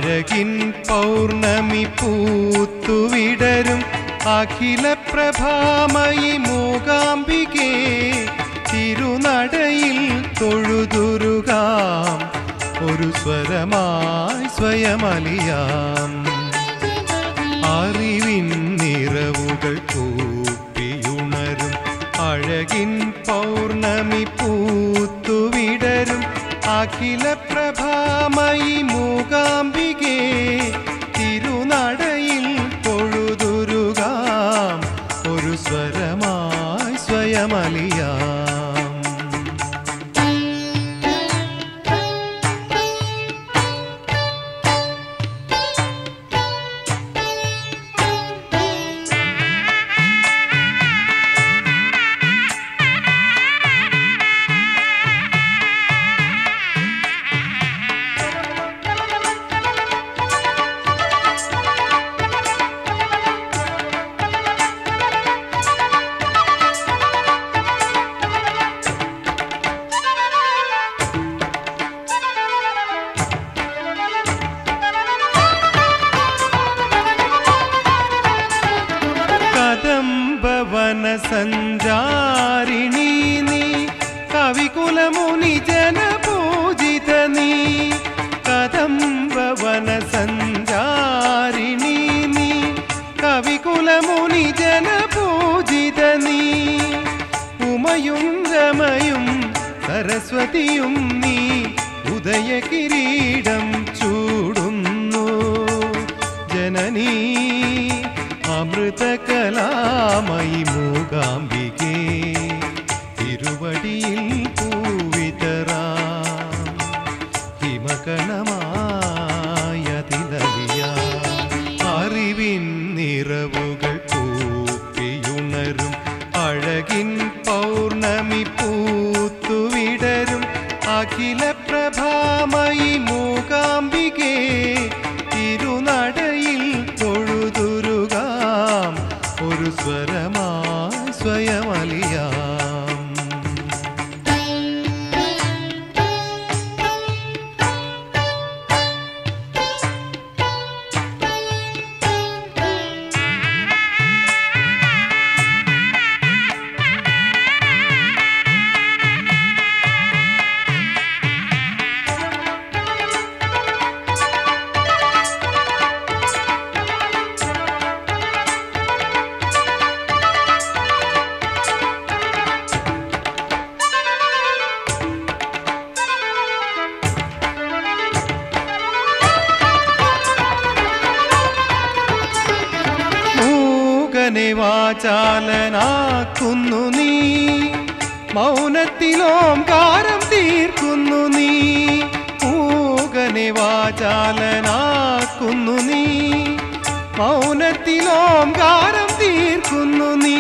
അഴകിൻ പൗർണമി പൂത്തുവിടരും അഖില പ്രഭാമയി മൂകാംബികേ തിരുനടയിൽ തൊഴുതുരുകാം ഒരു സ്വരമായി സ്വയമലിയാം അറിവിൻ നിറവുകൾ കൂപ്പിയുണരും അഴകിൻ പൗർണമി പൂത്തുവിടരും അഖില പ്രഭാമയി മൂകാംബികേ തിരുനടയിൽ തൊഴുതുരുകാം ഒരു സ്വരമായി സ്വയമലിയാം കദംബവന സഞ്ചാരിണി നീ കവികുലമുനി ജനപൂജിത നീ കദംബവന സഞ്ചാരിണി നീ കവികുലമുനി ജനപൂജിത നീ ഉമയും രമയും സരസ്വതിയും നീ ഉദയകിരീടം ചൂടുന്നു ജനനീ അമൃതകലാമയി മൂകാംബികേ തിരുവടിയിൽ പൂവിതറാം ഹിമകണമായതിലലിയ അറിവിൻ നിറവുകൾ കൂപ്പിയുണരും അഴകിൻ പൗർണമി പൂത്തുവിടരും അഖില പ്രഭാമയി മൂകാംബികേ തിരുനടയിൽ തൊഴുതുരുകാം ഒരു സ്വരമായി സ്വയമലിയാം മൂകനെ വാചാലനാക്കുന്നു നീ മൗനത്തിലോംകാരം തീർക്കുന്നു നീ മൂകനെ വാചാലനാക്കുന്നു നീ മൗനത്തിലോംകാരം തീർക്കുന്നു നീ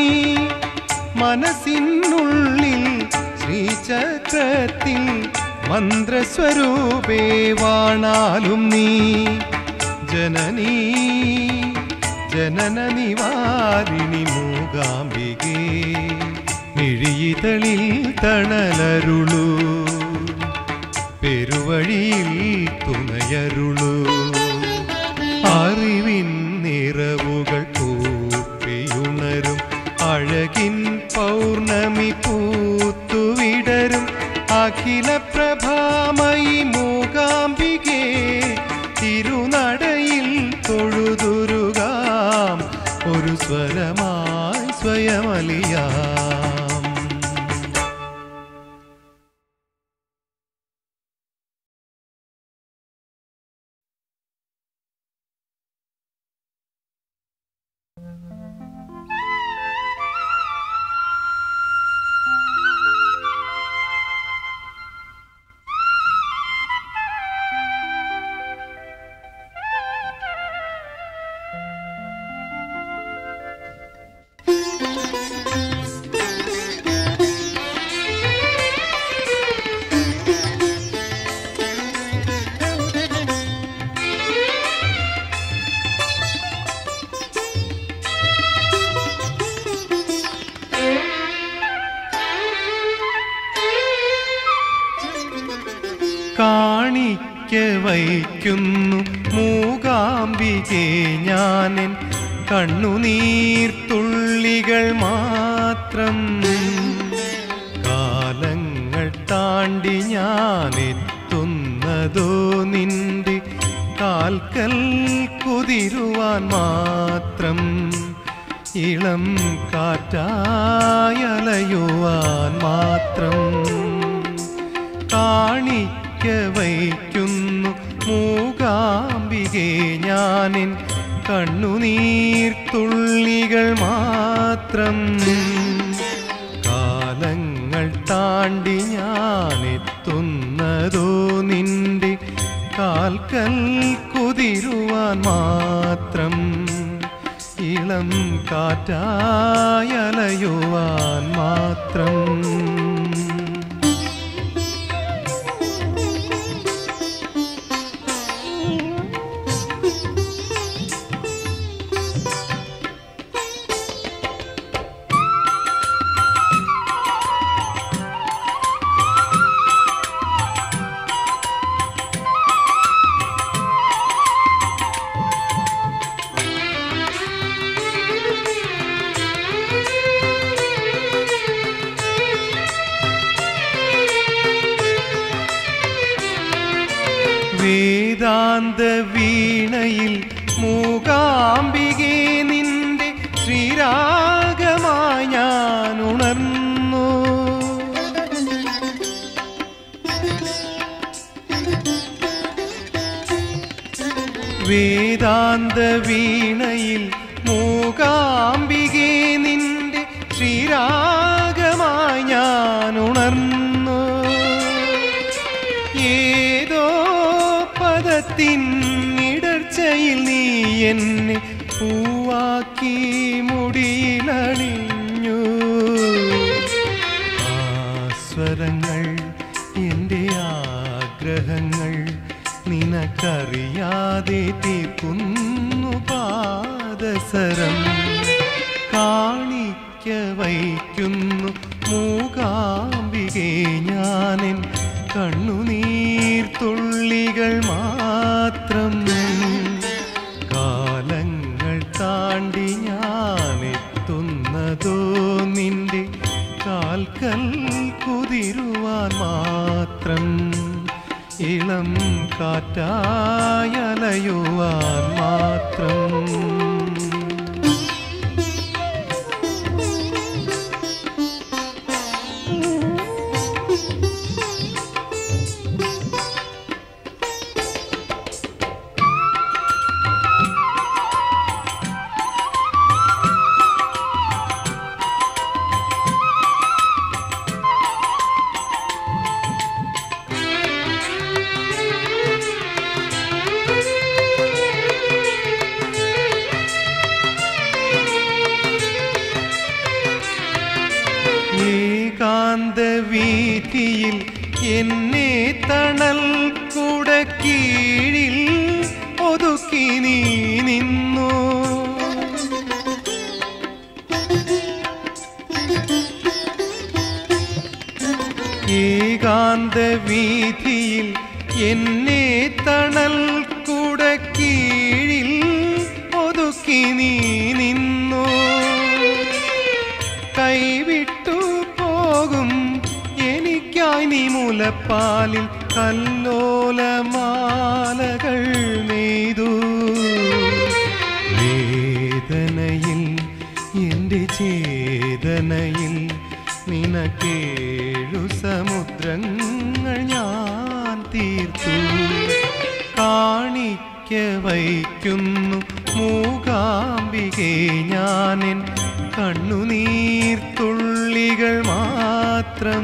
മനസ്സിനുള്ളിൽ ശ്രീചക്രത്തിൽ മന്ത്രസ്വരൂപേ വാണാലും നീ ജനനീ ജനന നിവാരിണി മൂകാംബികേ മിഴിയിതളിൽ തണലരുളൂ പെരുവഴിയിൽ തുണയരുളൂ അറിവിൻ നിറവുകൾ കൂപ്പിയുണരും അഴകിൻ പൗർണമി പൂത്തുവിടരും അഖില പ്രഭാമയി മൂകാംബികേ തിരുനടയിൽ തൊഴുതുരുകാം ഒരു സ്വരമായി സ്വയമലിയാം Thank വയ്ക്കുന്നു മൂകാംബികെ ഞാനെൻ കണ്ണുനീർത്തുള്ളികൾ മാത്രം കാലങ്ങൾ താണ്ടി ഞാനെത്തുന്നതോ നിന്റെ കാൽക്കൽ കുതിരുവാൻ മാത്രം ഇളം കാറ്റായലയുവാൻ മാത്രം കാണിക്ക വയ്ക്കുന്നു മൂകാംബികെ ഞാനിൻ കണ്ണുനീർത്തുള്ളികൾ മാത്രം കാലങ്ങൾ താണ്ടി ഞാനെത്തുന്നതോ നിന്റെ കാൽക്കൽ കുതിരുവാൻ മാത്രം ഇളം കാറ്റായലയുവാൻ മാത്രം വേദാന്ത വീണയിൽ മൂകാംബികെ നിന്റെ ശ്രീരാഗമായി ഞാൻ ഉണർന്നു വേദാന്ത വീണയിൽ മൂകാംബികെ നിന്റെ ശ്രീരാഗമായി ഞാൻ ഉണർന്നു ഏതോ പദത്തിൻ ഇടർച്ചയിൽ നീ എന്നെ പൂവാക്കി മുടിയിലണിഞ്ഞു ആസ്വരങ്ങൾ എൻ്റെ ആഗ്രഹങ്ങൾ നിനക്കറിയാതെ തീർക്കുന്നു പാദസരം കാണിക്ക വയ്ക്കുന്നു മൂകാംബികെ ഞാനെൻ കണ്ണുനീർത്തുള്ളികൾ മാത്രം കാലങ്ങൾ താണ്ടി ഞാനെത്തുന്നതോ നിന്റെ കാൽക്കൽ കുതിരുവാൻ മാത്രം ഇളം കാറ്റായലയുവാൻ മാത്രം ഏകാന്ത വീതിയിൽ എന്നെ തണൽ കുട കീഴിൽ ഒതുക്കി നീ നിന്നു ഏകാന്ത വീതിയിൽ എന്നെ തണൽ കുട കീഴിൽ ഒതുക്കി നീ നിന്നു കൈവിട്ടു പോകും എനിക്കായി നീ മുലപ്പാലിൽ കല്ലോലമാലകൾ നെയ്തു വേദനയിൽ എൻ്റെ ചേതനയിൽ നിനക്കേഴു സമുദ്രങ്ങൾ ഞാൻ തീർത്തു കാണിക്ക വയ്ക്കുന്നു മൂകാംബികെ ഞാനെൻ കണ്ണുനീർത്തുള്ളികൾ മാത്രം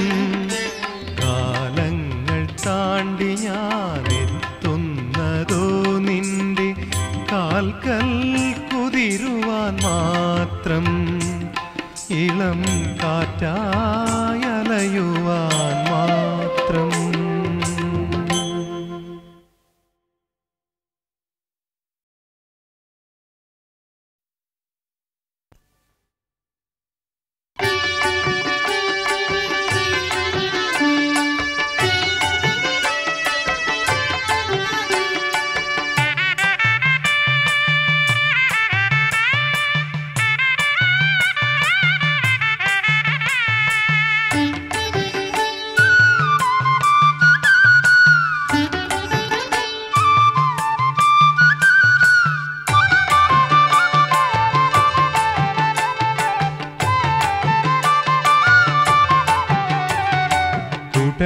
കാലങ്ങൾ താണ്ടി ഞാനെത്തുന്നതോ നിന്റെ കാൽക്കൽ കുതിരുവാൻ മാത്രം ഇളം കാറ്റായലയുവാൻ മാത്രം Thank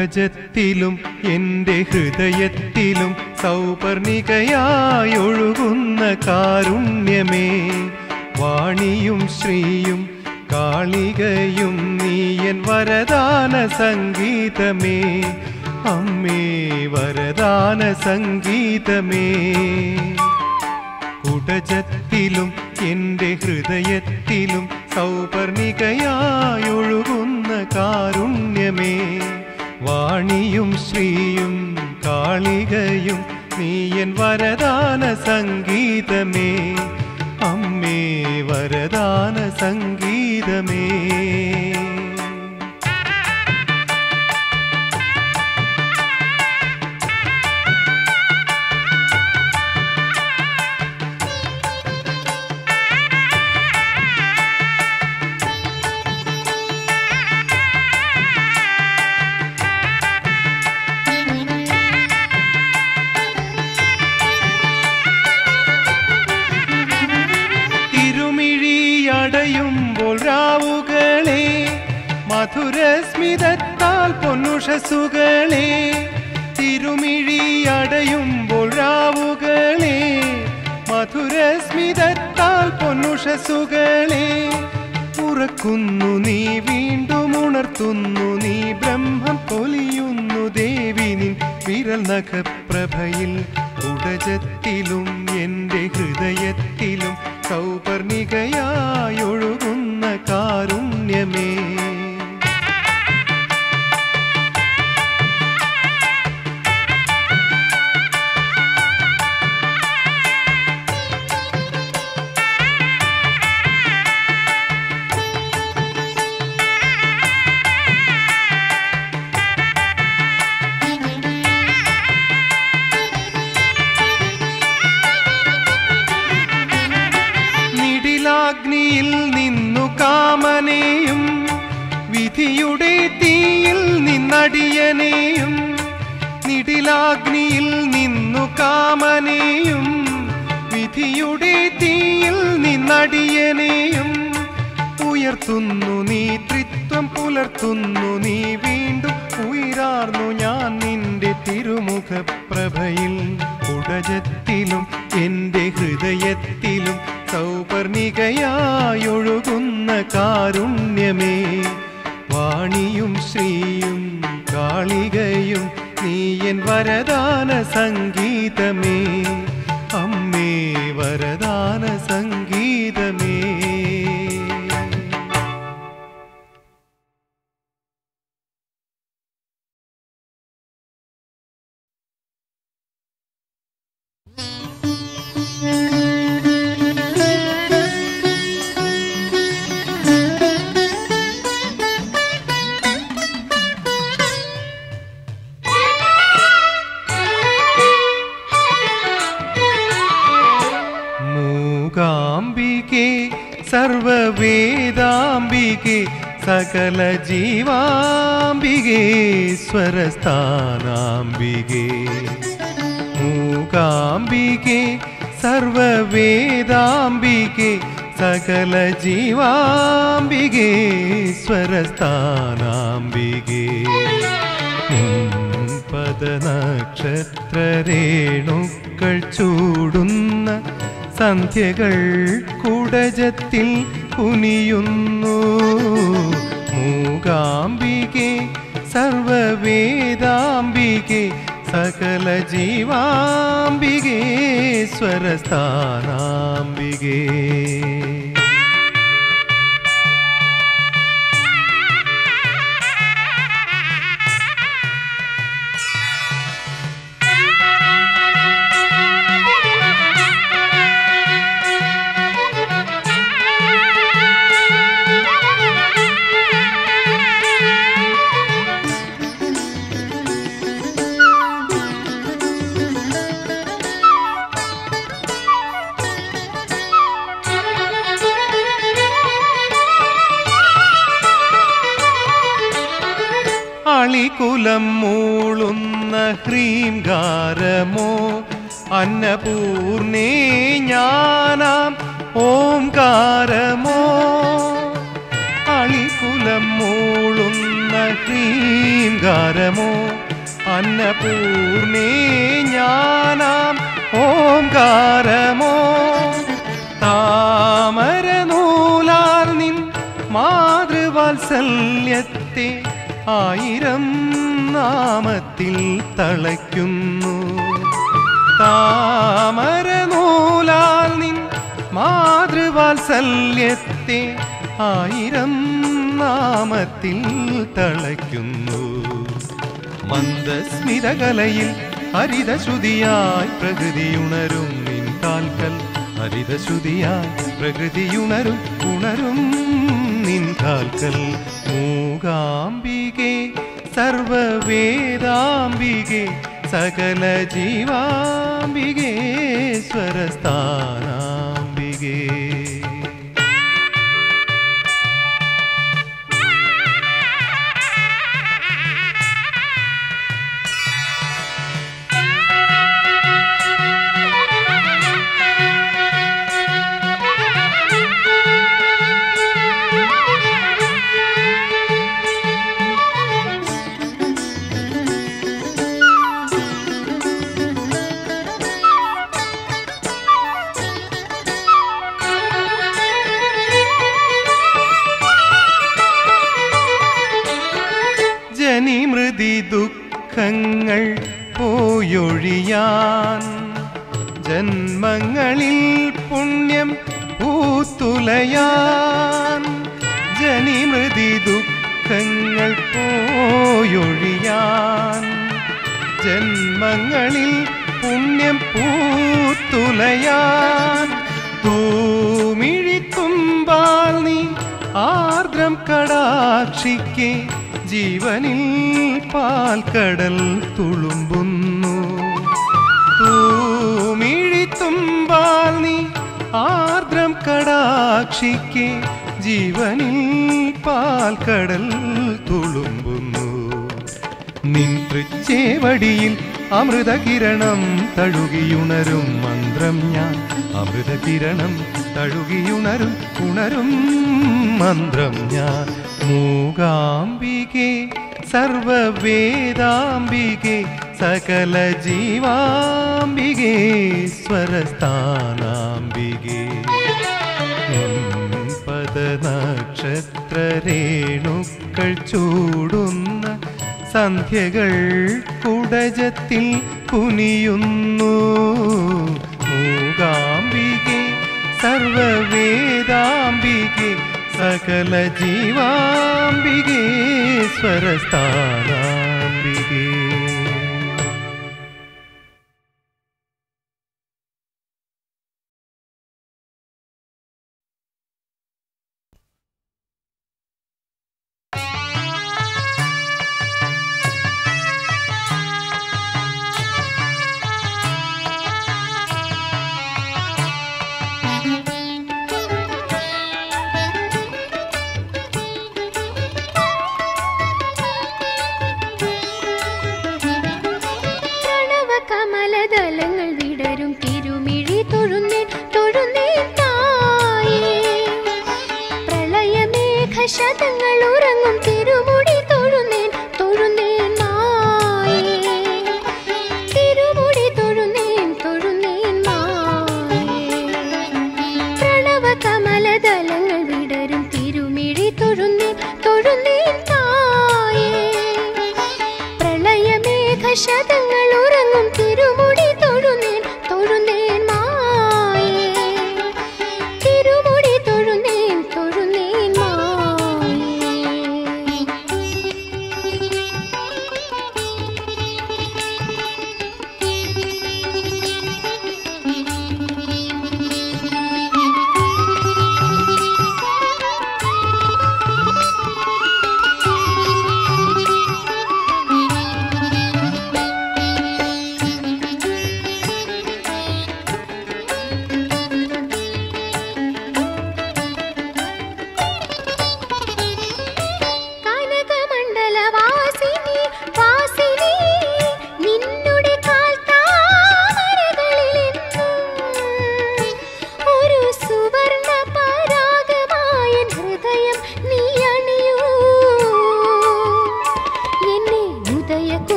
കുടജത്തിലും എൻ്റെ ഹൃദയത്തിലും സൗപർണികയായൊഴുകുന്ന കാരുണ്യമേ വാണിയും ശ്രീയും കാളികയും നീയൻ വരദാന സംഗീതമേ അമ്മേ വരദാന സംഗീതമേ കുടജത്തിലും എൻ്റെ ഹൃദയത്തിലും സൗപർണികയായൊഴുകുന്ന കാരുണ്യമേ വാണിയും ശ്രീയും കാളികയും നീയൻ വരദാന സംഗീതമേ അമ്മേ വരദാന സംഗീതമേ തിരുമിഴിയടയുമ്പോൾ രാവുകളെ മധുരസ്മിതത്താൽ പൊന്നുഷസുകളെ തിരുമിഴിയടയുമ്പോൾ രാവുകളെ മധുരസ്മിതത്താൽ പൊന്നുഷസുകളെ ഉറക്കുന്നു നീ വീണ്ടും ഉണർത്തുന്നു നീ ബ്രഹ്മം പൊലിയുന്നു ദേവിനിൻ വിരൽ നഖപ്രഭയിൽ ഉടജത്തിലും എൻ്റെ ഹൃദയത്തിലും സൗപർണികയായൊഴുകുന്ന കാരുണ്യമേ നിടിലാഗ്നിയിൽ നിന്നു കാമനെയും വിധിയുടെ തീയിൽ നിന്നടിയനെയും നിടിലാഗ്നിയിൽ നിന്നു കാമനെയും വിധിയുടെ തീയിൽ നിന്നടിയനെയും ഉയർത്തുന്നു നീ ത്രിത്വം പുലർത്തുന്നു നീ വീണ്ടും ഉയരാർന്നു ഞാൻ നിന്റെ തിരുമുഖപ്രഭയിൽ കുടജത്തിലും എൻ്റെ ഹൃദയത്തിലും സൗപർണികയായൊഴുകുന്ന കാരുണ്യമേ വാണിയും ശ്രീയും കാളികയും നീയൻ വരദാന സംഗീതമേ അമ്മേ വരദാന സംഗീതമേ മൂകാംബികെ സർവവേദാംബികെ സകല ജീവാംബികെ സ്വരസ്ഥാനാംബികെ മൂകാംബികെ സർവവേദാംബികെ സകല ജീവാംബികെ സ്വരസ്ഥാനാംബികെ പദനക്ഷത്രരേണുക്കൾ ചൂടുന്ന സന്ധ്യകൾ കുടജത്തിൽ കുനിയുന്നു മൂകാംബികെ സർവവേദാംബികെ സകല ജീവാംബികെ സ്വരസ്ഥാനാംബികേ അളികുലം മൂളുന്ന ഹ്രീംകാരമോ അന്നപൂർണേ ജ്ഞാനാം ഓംകാരമോ അളികുലം മൂളുന്ന ഹ്രീം ഹ്രീംകാരമോ അന്നപൂർണേ ജ്ഞാനാം ഓംകാരമോ താമര നൂലാൽ നിൻ മാതൃവാത്സല്യത്തെ ആയിരം നാമത്തിൽ തളയ്ക്കുന്നു താമര നൂലാൽ നിൻ മാതൃവാത്സല്യത്തെ ആയിരം നാമത്തിൽ തളയ്ക്കുന്നു മന്ദസ്മിതകലയിൽ ഹരിതശ്രുതിയായി പ്രകൃതിയുണരും നിൻ കാൽക്കൽ ഹരിതശ്രുതിയായി പ്രകൃതിയുണരും ഉണരും നിൻ കാൽക്കൽ മൂകാംബികെ സർവവേദാംബികെ സകല ജീവാംബികേ സ്വരസ്ഥാനാംബികേ ജനിമൃതി ദുഃഖങ്ങൾ പോയൊഴിയാൻ ജന്മങ്ങളിൽ പുണ്യം പൂത്തുലയാൻ ജനിമൃതി ദുഃഖങ്ങൾ പോയൊഴിയാൻ ജന്മങ്ങളിൽ പുണ്യം പൂത്തുലയാൻ തൂമിഴിത്തുമ്പാൽ നീ ആർദ്രം കടാക്ഷിക്കെ ജീവനിൽ പാൽക്കടൽ തുളുമ്പുന്നു തൂമിഴിത്തുമ്പാൽ നീ ആർദ്രം കടാക്ഷിക്കെ ജീവനിൽ പാൽക്കടൽ തുളുമ്പുന്നു നിൻ തൃച്ചേവടിയിൽ അമൃതകിരണം തഴുകിയുണരും മന്ത്രം ഞാൻ അമൃതകിരണം തഴുകിയുണരും ഉണരും മന്ത്രം ഞാൻ മൂകാംബികെ സർവവേദാംബികെ സകല ജീവാംബികെ സ്വരസ്ഥാനാംബികെ പദനക്ഷത്രരേണുക്കൾ ചൂടുന്ന സന്ധ്യകൾ കുടജത്തിൽ കുനിയുന്നു മൂകാംബികെ സർവവേദാംബികെ സകല ജീവാംബികെ സ്വരസ്ഥാനാംബികേ പ്രണവ കമലദലങ്ങൾ വിടരും തിരുമിഴി തൊഴുന്നേൻ തൊഴുന്നേൻ തായേ പ്രളയമേഘ ശതങ്ങൾ ഉറങ്ങും തിരുമുടി തൊഴുന്നേൻ തൊഴുന്നേൻ മായേ തിരുമുടി തൊഴുന്നേൻ തൊഴുന്നേൻ മായേ പ്രണവ കമലദലങ്ങൾ വിടരും തിരുമിഴി തൊഴുന്നേൻ തൊഴുന്നേൻ തായേ പ്രളയമേഘ ശതങ്ങൾ ഉറങ്ങും തിരുമുടി തൊഴുന്നേൻ തൊഴുന്നേൻ മായേ തിരുമുടി തൊഴുന്നേൻ തൊഴുന്നേൻ മായേ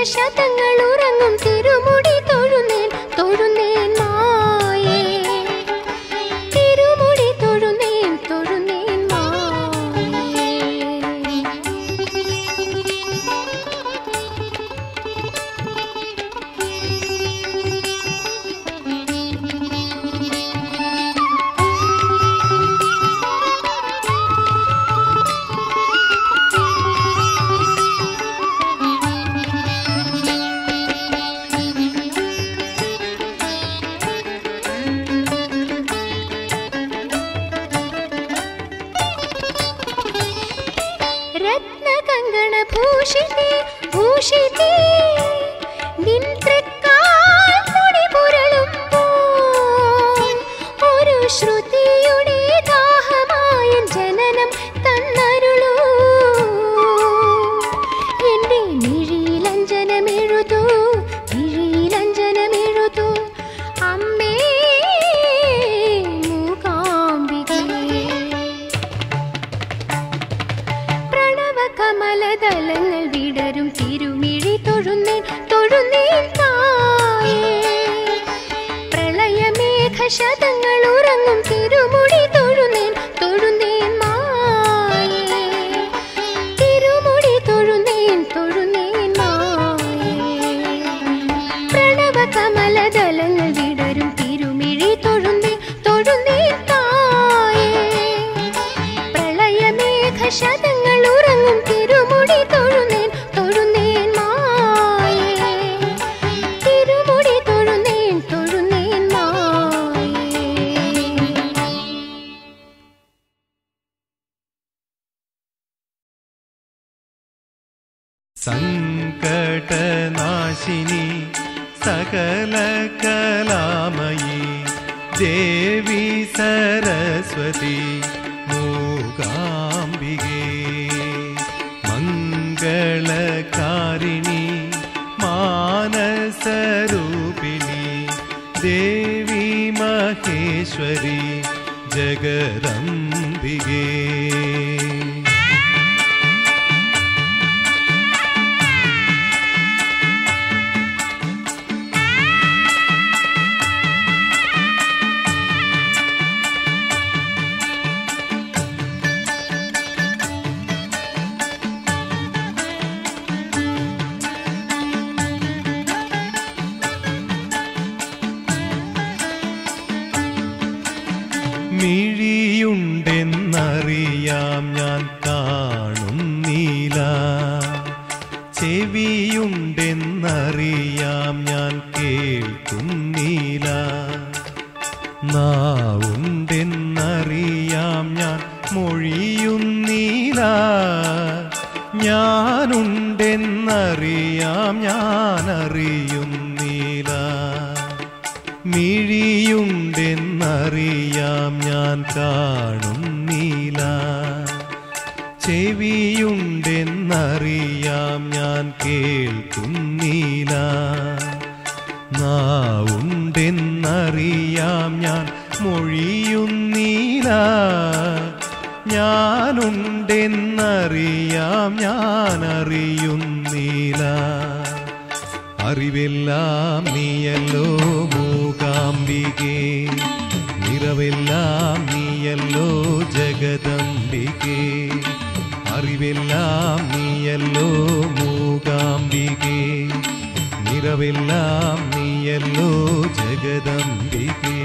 മേഘശതങ്ങൾ ഉറങ്ങും തിരുമുടി തൊഴുന്നേൻ തൊഴുന്നേൻ മായേ തിരുമുടി തൊഴുന്നേൻ തൊഴുന്നേൻ മായേ രത്നകങ്കണ ഭൂഷിതേ ഭൂഷിതേ നിൻ തൃക്കാൽ മുടി പുരളുമ്പോൾ ഒരു ശ്രുതിയുടെ ദാഹമായ ജനനം തന്നരുളൂ എന്റെ മിഴിയിലഞ്ജനമെഴുതൂ മിഴിയിലഞ്ജനമെഴുതൂ അമ്മേ മൂകാംബികേ പ്രണവ കമലദലങ്ങൾ വിടരും തിരുമിഴി തൊഴുന്നേൻ തൊഴുന്നേൻ തായേ പ്രളയമേഘശതങ്ങൾ ഉറങ്ങും തിരുമുടി തൊഴുന്നേൻ തൊഴുന്നേൻ മായേ തിരുമുടി തൊഴുന്നേൻ തൊഴുന്നേൻ മായേ പ്രണവ കമലദലങ്ങൾ വിടരും തിരുമിഴി തൊഴുന്നേൻ തൊഴുന്നേൻ തായേ പ്രളയമേഘശതങ്ങൾ ഉറങ്ങും തിരുമുടി തൊഴുന്നേൻ തൊഴുന്നേൻ മായേ തിരുമുടി തൊഴുന്നേൻ തൊഴുന്നേൻ മായേ സങ്കടനാശിനി സകല കലാമയി ദേവി സരസ്വതി മൂകാംബികേ മംഗളകാരിണി മാനസരൂപിണി ദേവി മഹേശ്വരി ജഗദംബികേ മിഴിയുണ്ടെന്നറിയാം ഞാൻ കാണുന്നില്ല ചെവിയുണ്ടെന്നറിയാം ഞാൻ കേൾക്കുന്നില്ല നാവുണ്ടെന്നറിയാം ഞാൻ മൊഴിയുന്നില്ല ഞാനുണ്ടെന്നറിയാം ഞാൻ അറിയുന്നില്ല മിഴിയുണ്ടെന്നറിയാം ഞാൻ കാണുന്നില്ല ചെവിയുണ്ടെന്നറിയാം ഞാൻ കേൾക്കുന്നില്ല നാവുണ്ടെന്നറിയാം ഞാൻ മൊഴിയുന്നില്ല ഞാനുണ്ടെന്നറിയാം ഞാൻ അറിയുന്നില്ല അറിവെല്ലാം നീയല്ലോ മൂകാംബികേ നിറവെല്ലാം നീയല്ലോ ജഗദംബികേ അറിവെല്ലാം നീയല്ലോ മൂകാംബികേ നിറവെല്ലാം നീയല്ലോ ജഗദംബികേ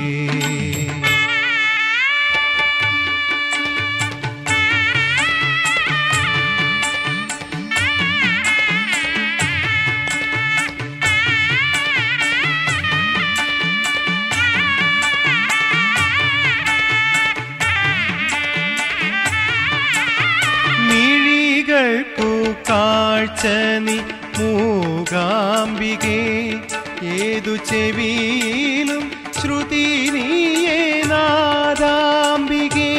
മിഴികൾക്കു കാഴ്ച നീ മൂകാംബികേ ഏതു ചെവിയിലും ശ്രുതി നീയേ നാദാംബികേ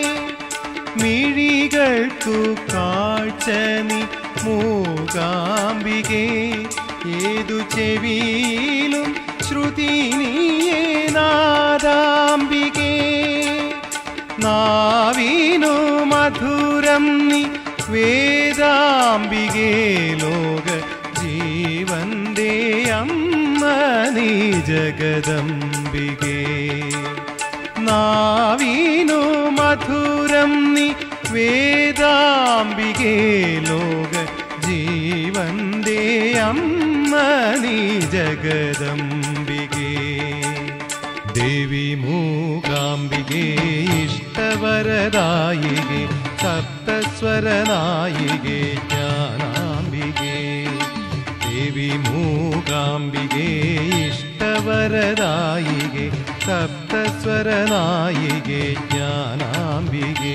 മിഴികൾക്കു കാഴ്ച നീ മൂകാംബികേ ഏതു ചെവിയിലും ശ്രുതി നീയേ നാദാംബികേ നാവീനു മധുരം നീ വേദാംബികേ ലോക ജീവനാംബികേ അമ്മ നീ ജഗദംബികേ നാവീനു മധുരം നീ വേദാംബികേ ലോക ജീവന്റെ അമ്മ നീ ജഗദംബികേ ദേവി മൂകാംബികേ ഇഷ്ടവരദായികേ സപ്തസ്വരനായികേ ജ്ഞാനാംബികേ ദേവി മൂകാംബികേ ഇഷ്ടവരദായികേ സപ്തസ്വരനായികേ ജ്ഞാനാംബികേ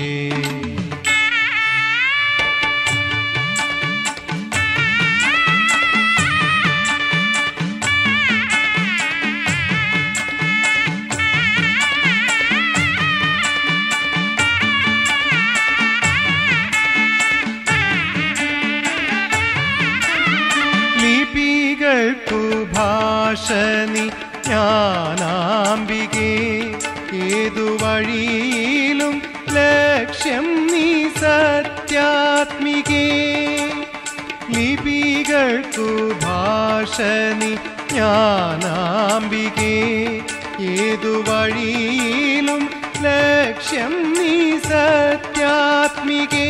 ലിപികൾക്കു ഭാഷനി ജ്ഞാനാംബികേ ഏതു വഴിയിലും ലക്ഷ്യം നീ സത്യാത്മികേ ലിപികൾക്കു ഭാഷനി ജ്ഞാനാംബികേ ഏതു വഴിയിലും ലക്ഷ്യം നീ സത്യാത്മികേ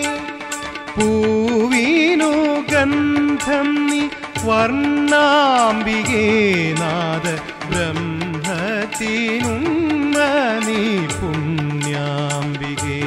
പൂവീനു ഗന്ധം നീ വർണ്ണാംബികേ നാദ ബ്രഹ്മത്തിനുമ്മ നീ പുണ്യാംബികേ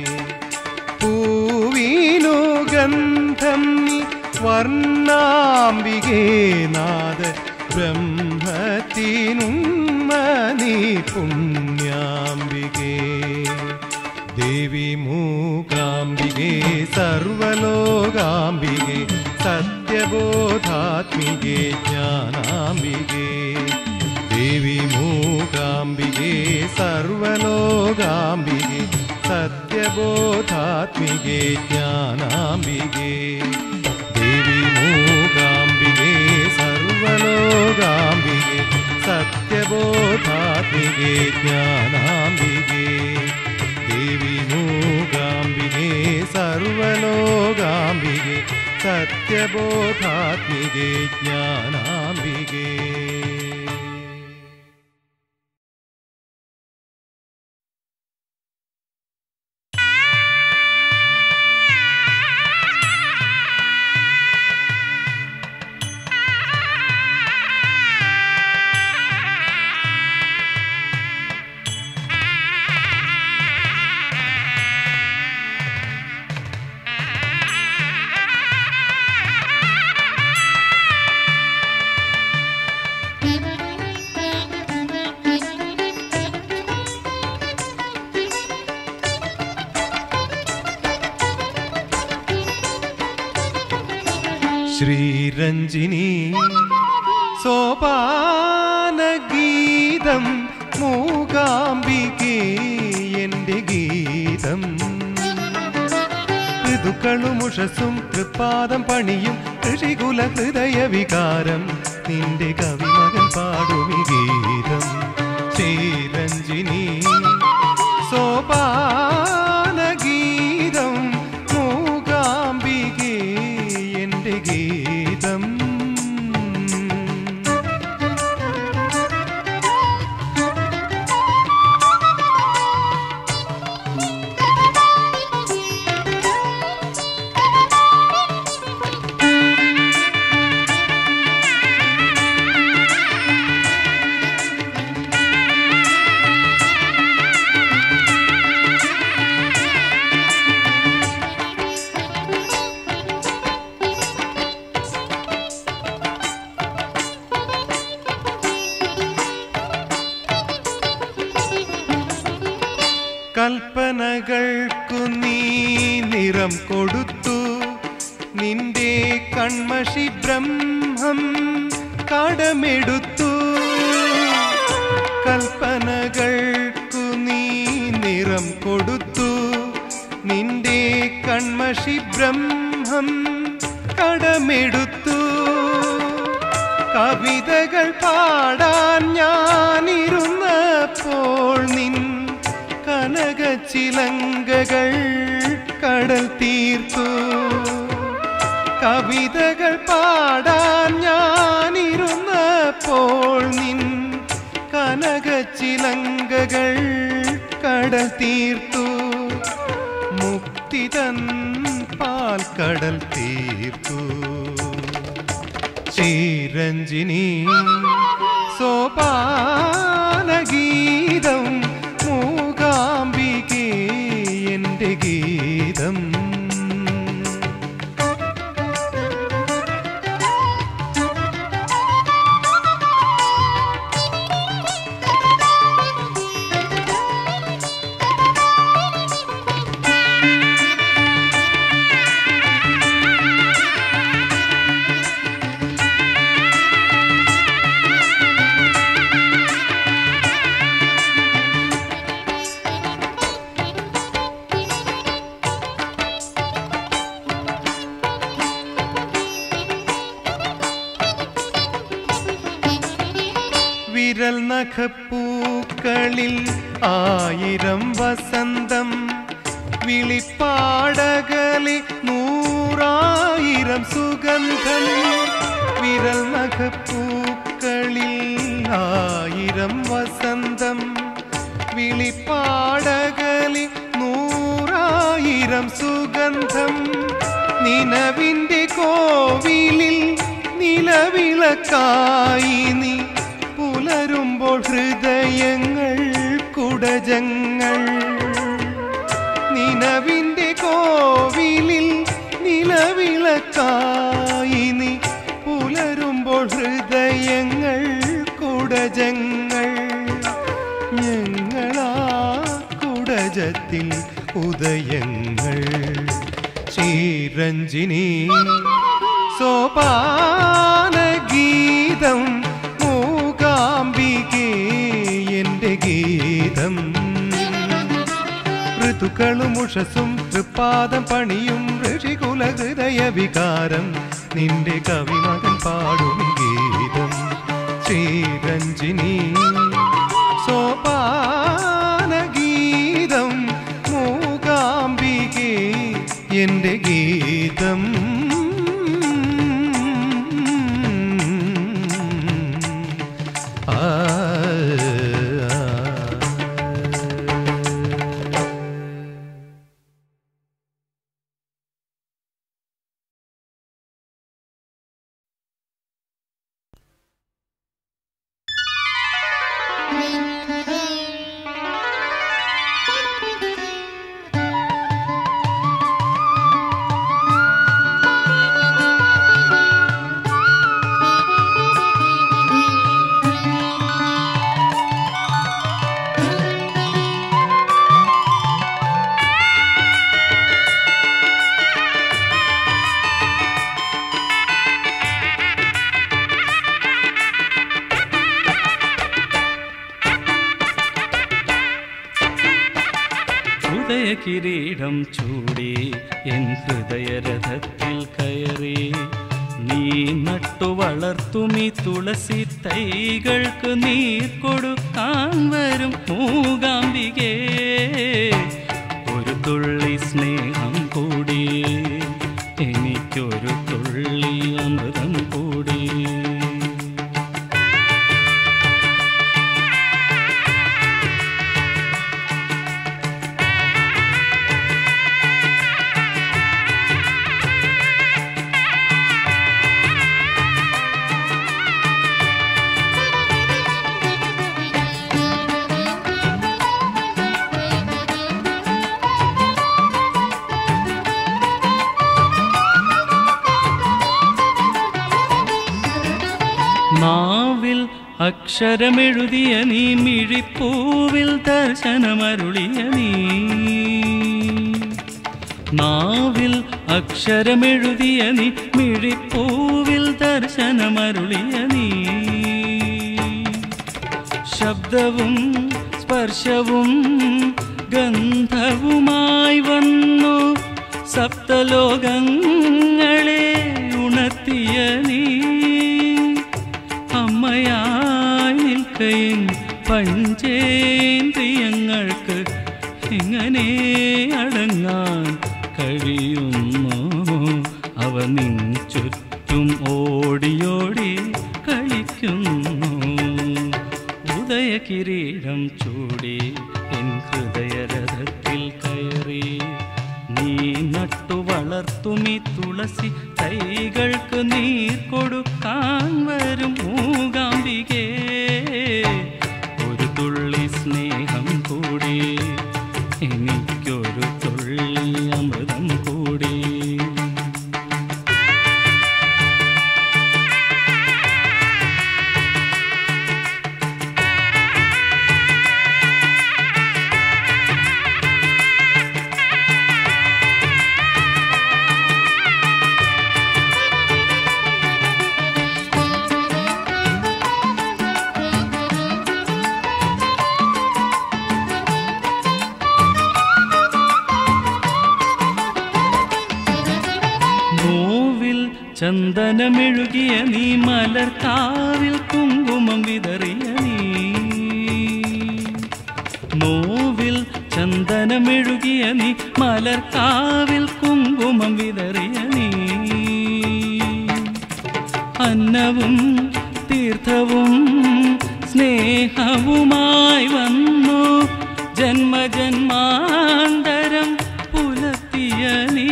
പൂവീനു ഗന്ധം നീ വർണ്ണാംബികേ നാദ ബ്രഹ്മത്തിനുമ്മ നീ പുണ്യാംബികേ ദേവി മൂകാംബികേ സർവലോകാംബികേ സത്യബോധാത്മികേ ജ്ഞാനാംബികേ ദേവി മൂകാംബികേ സർവലോകാംബികേ സത്യബോധാത്മികേ ജ്ഞാനാംബികേ ദേവി മൂകാംബികേ സർവലോകാംബികേ സത്യബോധാത്മികേ ജ്ഞാനാംബികേ ദേവി മൂകാംബികേ സർവലോകാംബികേ സത്യബോധാത്മികേ ജ്ഞാനാംബികേ ശ്രീരഞ്ജിനി സോപാനഗീതം മൂകാംബികേ എൻ്റെ ഗീതം ഋതുക്കളുമുഷസും തൃപ്പാദം പണിയും ഋഷികുല ഹൃദയ വികാരം നിന്റെ കവിമകൻ പാടുമി ഗീതം ശ്രീരഞ്ജിനി സോപാനഗീതം മൂകാംബികേ എൻ്റെ ഗീതം കൽപ്പനകൾക്കു നീ നിറം കൊടുത്തു നിന്റെ കൺമഷി ബ്രഹ്മം കടമെടുത്തു കൽപ്പനകൾക്കു നീ നിറം കൊടുത്തു നിന്റെ കൺമഷി ബ്രഹ്മം കടമെടുത്തു കവിതകൾ പാടാൻ ഞാനിരുന്നപ്പോൾ നിൻ കനകച്ചിലങ്കകൾ കടൽ തീർത്തു കവിതകൾ പാടാൻ ഞാനിരുന്ന തൻ പാൽക്കടൽ തീർത്തു ശ്രീരഞ്ജിനി സോപാനഗീതം മൂകാംബികേ എൻ്റെ ഗീതം വിരൽ നഖപ്പൂക്കളിൽ ആയിരം വസന്തം വിളിപ്പാടകലെ നൂറായിരം സുഗന്ധം വിരൽ നഖപ്പൂക്കളിൽ ആയിരം വസന്തം വിളിപ്പാടകലെ നൂറായിരം സുഗന്ധം നിലവിൻ്റെ കോവിലിൽ നിലവിളക്കായി നീ പുലരുമ്പോൾ ഹൃദയങ്ങൾ കുടജങ്ങൾ നിലവിൻ്റെ കോവിലിൽ നിലവിളക്കായി നീ പുലരുമ്പോൾ ഹൃദയങ്ങൾ കുടജങ്ങൾ ഞങ്ങളാ കുടജത്തിൽ ഉദയങ്ങൾ ശ്രീരഞ്ജിനി സോപാനഗീതം മൂകാംബികേ എൻ്റെ ഗീതം ഋതുക്കളും ഉഷസും തൃപ്പാദം പണിയും ഋഷികുല ഹൃദയ വികാരം നിന്റെ കവിമകൻ പാടും ഗീതം ശ്രീരഞ്ജിനി സോപാനഗീതം മൂകാംബികേ എൻ്റെ ഗീതം ആ ഉദയകിരീടം ചൂടി എൻ ഹൃദയരഥത്തിൽ കയറി നീ നട്ടു വളർത്തുമീ തുളസി തൈകൾക്ക് നീർ കൊടുക്കാൻ വരും മൂകാംബികേ ഒരു തുള്ളി സ്നേഹം കൂടി എനിക്കൊരു തുള്ളി അമൃതം കൂടി നാവിൽ അക്ഷരമെഴുതിയ നീ മിഴിപ്പൂവിൽ ദർശനമരുളിയ നീ നാവിൽ അക്ഷരമെഴുതിയ നീ മിഴിപ്പൂവിൽ ദർശനമരുളിയ നീ ശബ്ദവും സ്പർശവും ഗന്ധവുമായി വന്നു സപ്തലോകങ്ങളെ ഉണർത്തിയ നീ അമ്മയായി നിൽക്കയും പഞ്ചേന്ദ്രിയങ്ങൾക്ക് എങ്ങനെ അടങ്ങാൻ കഴിയുന്നു അവ നിൻ ചുറ്റും ഓടിയോടി കളിക്കുന്നു ഉദയകിരീടം ചൂടി എൻ ഹൃദയരഥത്തിൽ കയറി നീ ചന്ദനമെഴുകിയ നീ മലർക്കാവിൽ കുങ്കുമം വിതറിയ നീ നോവിൽ ചന്ദനമെഴുകിയ നീ മലർക്കാവിൽ കുങ്കുമം വിതറിയ നീ അന്നവും തീർത്ഥവും സ്നേഹവുമായി വന്നു ജന്മജന്മാന്തരം പുലർത്തിയ നീ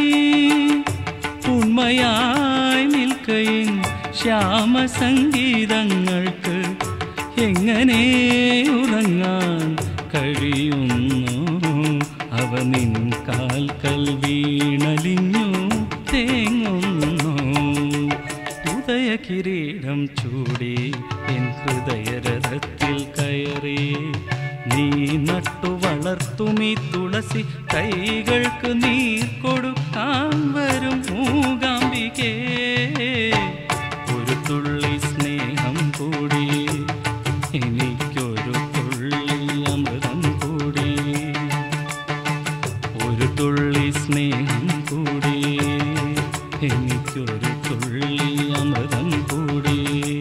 ഉണ്മയായി നിൽക്കയിൻ ശ്യാമസംഗീതങ്ങൾക്ക് എങ്ങനെ ഉറങ്ങാൻ കഴിയുന്നു അവ നിൻ കാൽക്കൽ വീണലിഞ്ഞു തേങ്ങുന്നു ഉദയ കിരീടം ചൂടി എൻ ഹൃദയരഥത്തിൽ കയറി നീ നട്ടു വളർത്തുമീ തുളസി കൈകൾക്ക് നീർ കൊടുക്കാൻ വരും മൂകാംബികേ ഒരു തുള്ളി സ്നേഹം കൂടി എനിക്കൊരു തുള്ളി അമൃതം കൂടി ഒരു തുള്ളി സ്നേഹം കൂടി എനിക്കൊരു തുള്ളി അമൃതം കൂടി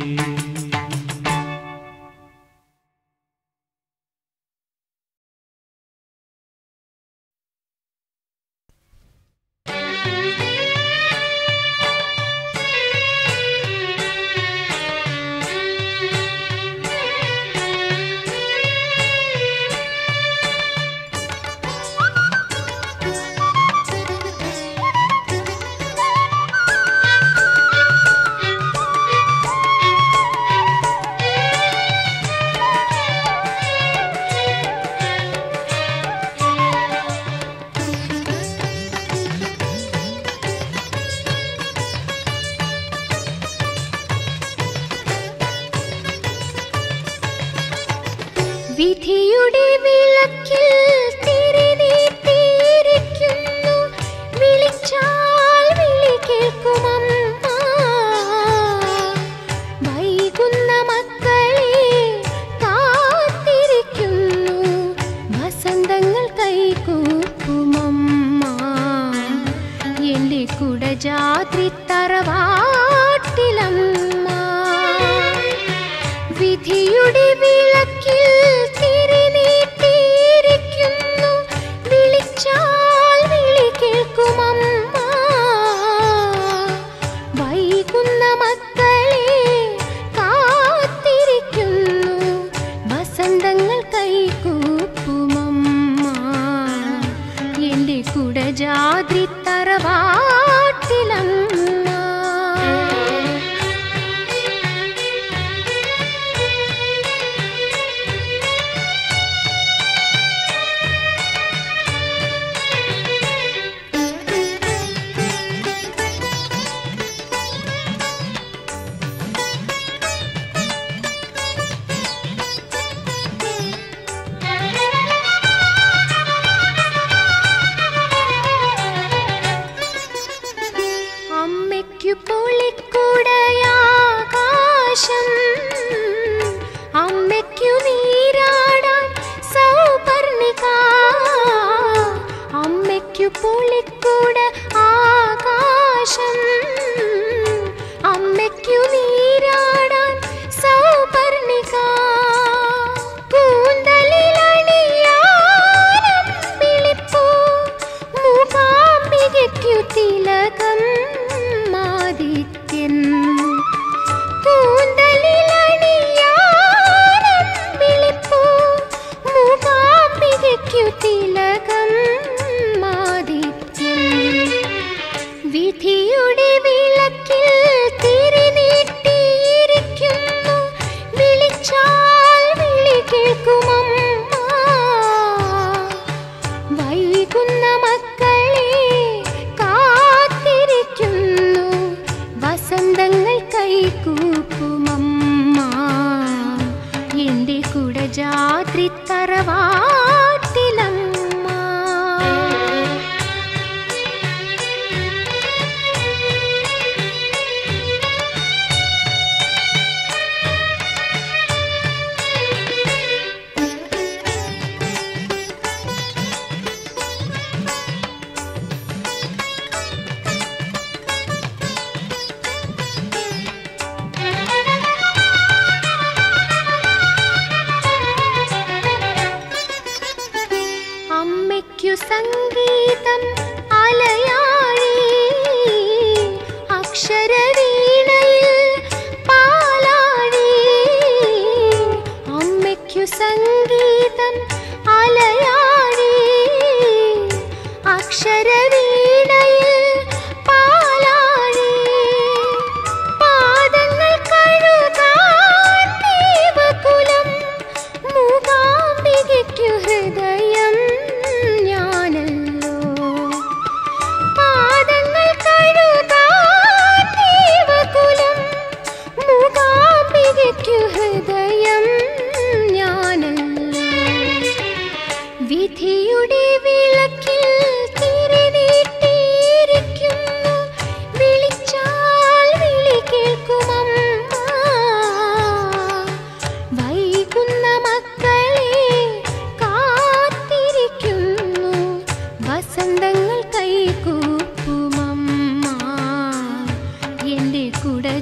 വിധിയുടെ വിളക്കിൽ തിരിനീട്ടിയിരിക്കുന്നു വിളിച്ചാൽ വിളി കേൾക്കുമമ്മ വൈകുന്ന മക്കളെ കാത്തിരിക്കുന്നു വസന്തങ്ങൾ കൈകൂപ്പുമമ്മ എന്റെ കുടജാത്രി തറവാട്ടിലമ്മ വിധിയുടെ വിളക്കിൽ തിരിനീട്ടിയിരിക്കുന്നു വിളിച്ചാൽ വിളി കേൾക്കുമമ്മ വൈകുന്ന മക്കളെ കാത്തിരിക്കുന്നു വസന്തങ്ങൾ കൈകൂപ്പുമമ്മ എന്റെ കുടജാദ്രി തറവാട്ടിലമ്മ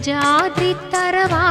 കുടജാദ്രി തറവാ